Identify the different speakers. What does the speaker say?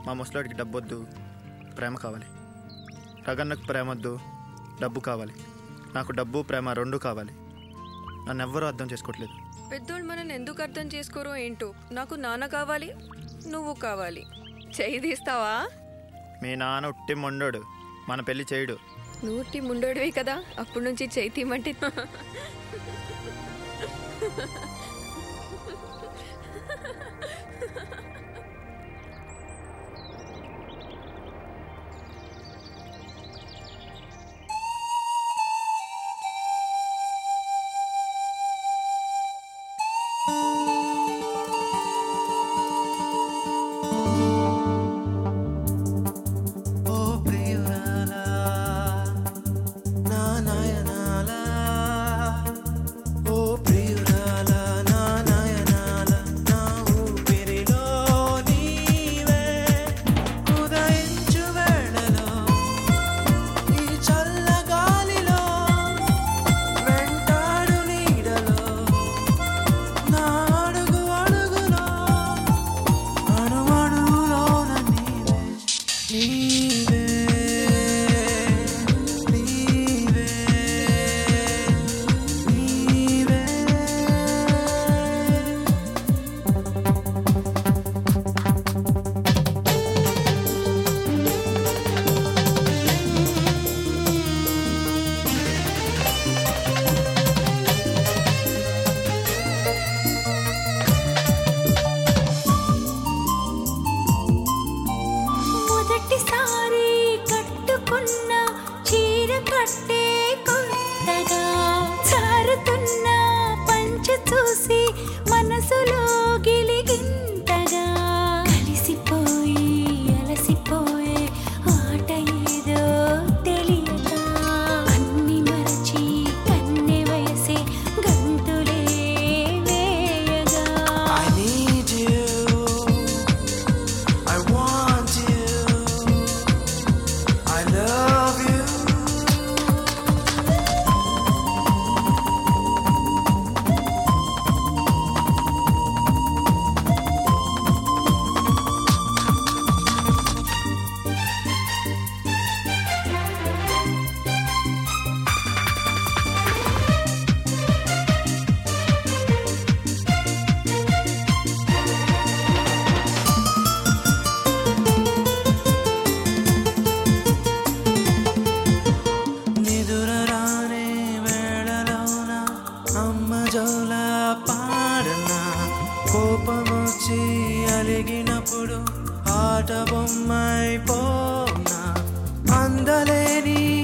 Speaker 1: మా ముసలాడికి డబ్బు వద్దు ప్రేమ కావాలి రగన్నకు ప్రేమ వద్దు డబ్బు కావాలి నాకు డబ్బు ప్రేమ రెండు కావాలి నన్ను ఎవ్వరూ అర్థం చేసుకోవట్లేదు
Speaker 2: పెద్దోళ్ళు మనల్ని ఎందుకు అర్థం చేసుకోరో ఏంటో నాకు నాన్న కావాలి నువ్వు కావాలి చెయ్యి తీస్తావా
Speaker 1: మీ నాన్న ఉట్టి మొండోడు మన పెళ్లి చేయడు
Speaker 2: నూటి ముండోడివి కదా అప్పటి నుంచి చేయి తీయమంటే
Speaker 3: ఓ ప్రియురాలా నా నయనాల ఓ ప్రియురాలా నా నయనాల నా ఊపిరిలో నీవే ఉదయించు వేళలో ఈ చల్ల గాలిలో వెంటాడు నీడలో నా అడుగు అడుగులో అణువణువులోన నీవే నీవే నీవే నీవే
Speaker 4: మొదటిసారి కట్టుకున్న చీర కట్టే కొత్తగా జారుతున్న పంచ చూసి మనసులో గిలిగింతగా కలిసిపోయి అలసిపోయే ఆట ఏదో తెలియక అన్ని మరచి కన్నె వయసే గంతులే వేయగా
Speaker 3: I need you I want you I love you నిదుర రానే వేళలోన అమ్మ జోల పాడన కోపమొచ్చి అలిగినప్పుడు ఆట బొమ్మై పోనా అందలేని